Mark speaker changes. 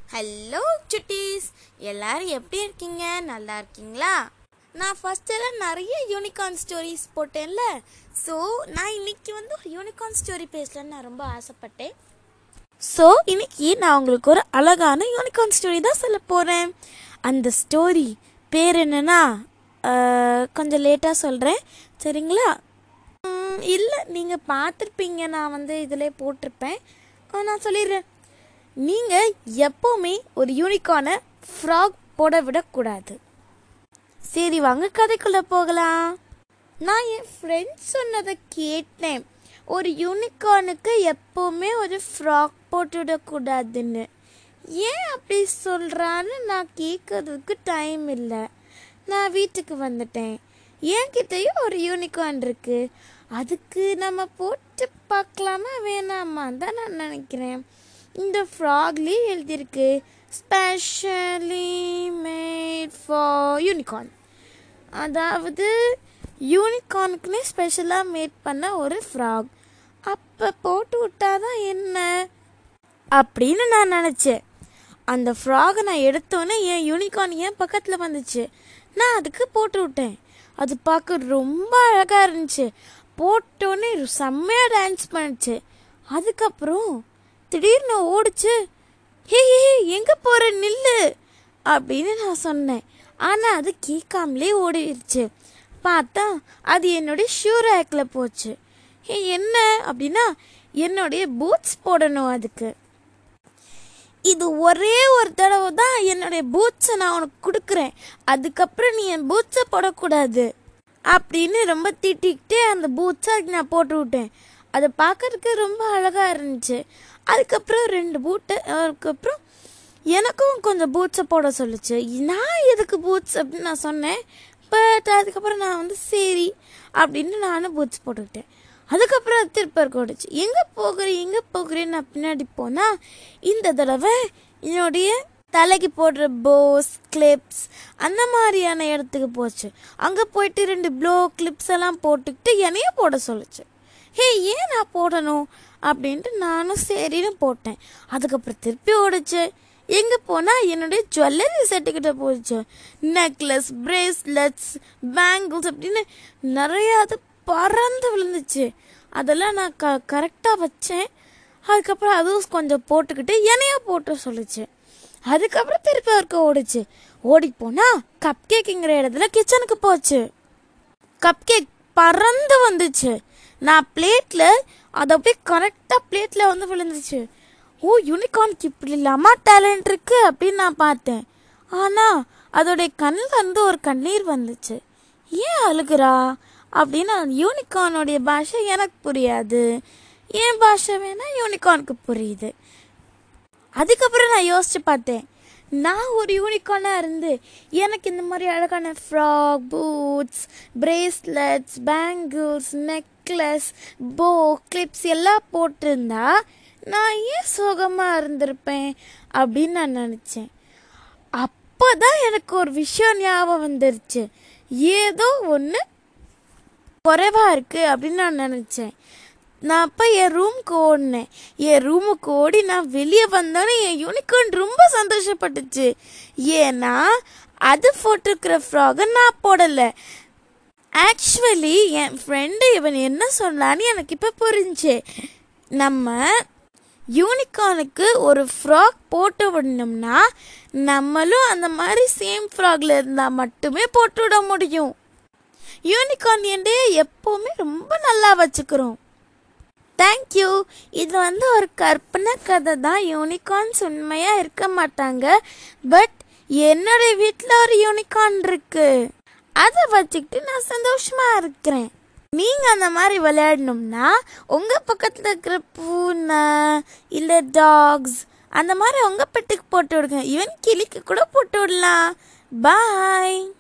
Speaker 1: hello சுட்டீஸ் எல்லாரும் எப்படி இருக்கீங்க நல்லா இருக்கீங்களா நான் ஃபஸ்ட்டெல்லாம் நிறைய யூனிகார்ன் ஸ்டோரிஸ் போட்டேன்ல ஸோ நான் இன்னைக்கு வந்து ஒரு யூனிகார்ன் ஸ்டோரி பேசலான்னு நான் ரொம்ப ஆசைப்பட்டேன் ஸோ இன்னைக்கு நான் உங்களுக்கு ஒரு அழகான யூனிகார்ன் ஸ்டோரி தான் சொல்ல போகிறேன் அந்த ஸ்டோரி பேர் என்னன்னா அஹ், கொஞ்சம் லேட்டாக சொல்கிறேன் சரிங்களா இல்லை நீங்கள் பார்த்துருப்பீங்க நான் வந்து இதில் போட்டிருப்பேன் அஹ், நான் சொல்லிடுறேன் நீங்கள் எப்போவுமே ஒரு யூனிகார்னை ஃப்ராக் போட விடக்கூடாது சரி வாங்க கதைக்குள்ளே போகலாம் நான் என் ஃப்ரெண்ட்ஸ் சொன்னதை கேட்டேன் ஒரு யூனிகார்னுக்கு எப்போவுமே ஒரு ஃப்ராக் போட்டு விடக்கூடாதுன்னு ஏன் அப்படி சொல்கிறான்னு நான் கேட்கறதுக்கு டைம் இல்லை நான் வீட்டுக்கு வந்துட்டேன் என்கிட்டயும் ஒரு யூனிகார்ன் இருக்கு அதுக்கு நம்ம போட்டு பார்க்கலாமா வேணாமான்னு தான் நான் நினைக்கிறேன் இந்த ஃப்ராக்லேயே எழுதியிருக்கு ஸ்பெஷலி மேட் ஃபார் யூனிகார்ன் அதாவது யூனிகார்னுக்குன்னே ஸ்பெஷலாக மேட் பண்ண ஒரு ஃப்ராக் அப்போ போட்டு விட்டாதான் என்ன அப்படின்னு நான் நினச்சேன் அந்த ஃப்ராகை நான் எடுத்தோன்னே என் யூனிகார்ன் என் பக்கத்தில் வந்துச்சு நான் அதுக்கு போட்டு விட்டேன் அது பார்க்க ரொம்ப அழகாக இருந்துச்சு போட்டோன்னே செம்மையாக டான்ஸ் பண்ணுச்சு அதுக்கப்புறம் திடீர்னு ஓடிச்சு ஹே ஹே எங்கே போகிற நில்லு அப்படின்னு நான் சொன்னேன் ஆனால் அது கேட்காமலே ஓடிடுச்சு பார்த்தா அது என்னுடைய ஷூ ரேக்கில் போச்சு ஹே என்ன அப்படின்னா என்னுடைய பூட்ஸ் போடணும் அதுக்கு இது ஒரே ஒரு தடவை தான் என்னுடைய பூட்ஸை நான் உனக்கு கொடுக்குறேன் அதுக்கப்புறம் நீ என் பூட்ஸை போடக்கூடாது அப்படின்னு ரொம்ப திட்டிக்கிட்டே அந்த பூட்ஸை அதுக்கு நான் போட்டு விட்டேன் அதை பார்க்கறதுக்கு ரொம்ப அழகாக இருந்துச்சு அதுக்கப்புறம் ரெண்டு பூட்டு அதுக்கப்புறம் எனக்கும் கொஞ்சம் பூட்ஸை போட சொல்லுச்சு நான் எதுக்கு பூட்ஸ் அப்படின்னு நான் சொன்னேன் பட் அதுக்கப்புறம் நான் வந்து சரி அப்படின்னு நானும் பூட்ஸ் போட்டுக்கிட்டேன் அதுக்கப்புறம் அது திருப்பர் ஓடுச்சு எங்கே போகிறேன் எங்கே போகிறேன்னு நான் பின்னாடி போனால் இந்த தடவை என்னுடைய தலைக்கு போடுற போஸ் கிளிப்ஸ் அந்த மாதிரியான இடத்துக்கு போச்சு அங்கே போயிட்டு ரெண்டு ப்ளோ கிளிப்ஸ் எல்லாம் போட்டுக்கிட்டு என்னைய போட சொல்லுச்சு ஹே ஏன் நான் போடணும் அப்படின்ட்டு நானும் சரின்னு போட்டேன் அதுக்கப்புறம் திருப்பி ஓடுச்சு எங்கே போனால் என்னுடைய ஜுவல்லரி செட்டுக்கிட்ட போச்சு நெக்லஸ் பிரேஸ்லெட்ஸ் பேங்கிள்ஸ் அப்படின்னு நிறையா அது பறந்து விழுந்துச்சு அதெல்லாம் நான் க கரெக்டாக வச்சேன் அதுக்கப்புறம் அதுவும் கொஞ்சம் போட்டுக்கிட்டு என்னையா போட்டு சொல்லுச்சு அதுக்கப்புறம் திருப்பி ஒருக்க ஓடுச்சு ஓடி போனா கப் கேக்குங்கிற இடத்துல கிச்சனுக்கு போச்சு கப் கேக் பறந்து வந்துச்சு நான் பிளேட்ல அது அப்படியே கரெக்டாக பிளேட்ல வந்து விழுந்துச்சு ஓ யூனிகார்னுக்கு இப்படி இல்லாம டேலண்ட் இருக்கு அப்படின்னு நான் பார்த்தேன் ஆனா அதோடைய கண்ணில் இருந்து ஒரு கண்ணீர் வந்துச்சு ஏன் அழுகுறா அப்படின்னு அந்த யூனிகார்னுடைய பாஷை எனக்கு புரியாது என் பாஷை வேணா யூனிகார்னுக்கு புரியுது அதுக்கப்புறம் நான் யோசிச்சு பார்த்தேன் நான் ஒரு யூனிகார்னாக இருந்து எனக்கு இந்த மாதிரி அழகான frock boots bracelets bangles necklace bow clips எல்லாம் போட்டிருந்தா நான் ஏன் சோகமாக இருந்திருப்பேன் அப்படின்னு நான் நினச்சேன் அப்போதான் எனக்கு ஒரு விஷயம் ஞாபகம் வந்துருச்சு ஏதோ ஒன்று குறைவா இருக்கு அப்படின்னு நான் நினச்சேன் நான் அப்போ என் ரூமுக்கு ஓடினேன் என் ரூமுக்கு ஓடி நான் வெளியே வந்தோன்னே என் யூனிகார்ன் ரொம்ப சந்தோஷப்பட்டுச்சு ஏன்னா அது போட்டிருக்கிற ஃப்ராகை நான் போடலை ஆக்சுவலி என் ஃப்ரெண்டு இவன் என்ன சொன்னான்னு எனக்கு இப்போ புரிஞ்சு நம்ம யூனிகார்னுக்கு ஒரு ஃப்ராக் போட்டு விடணும்னா நம்மளும் அந்த மாதிரி சேம் ஃப்ராக்ல இருந்தால் மட்டுமே போட்டு விட முடியும் யூனிகார்ன் என்டே எப்போவுமே ரொம்ப நல்லா வச்சுக்கிறோம் தேங்க்யூ இது வந்து ஒரு கற்பனை கதை தான் யூனிகார்ன்ஸ் உண்மையாக இருக்க மாட்டாங்க பட் என்னுடைய வீட்டில் ஒரு யூனிகார்ன் இருக்கு அதை வச்சுக்கிட்டு நான் சந்தோஷமா இருக்கிறேன் நீங்க அந்த மாதிரி விளையாடணும்னா உங்க பக்கத்துல இருக்கிற பூனை இல்ல டாக்ஸ் அந்த மாதிரி உங்க பெட்டுக்கு போட்டு விடுங்க ஈவன் கிளிக்கு கூட போட்டு விடலாம் பாய்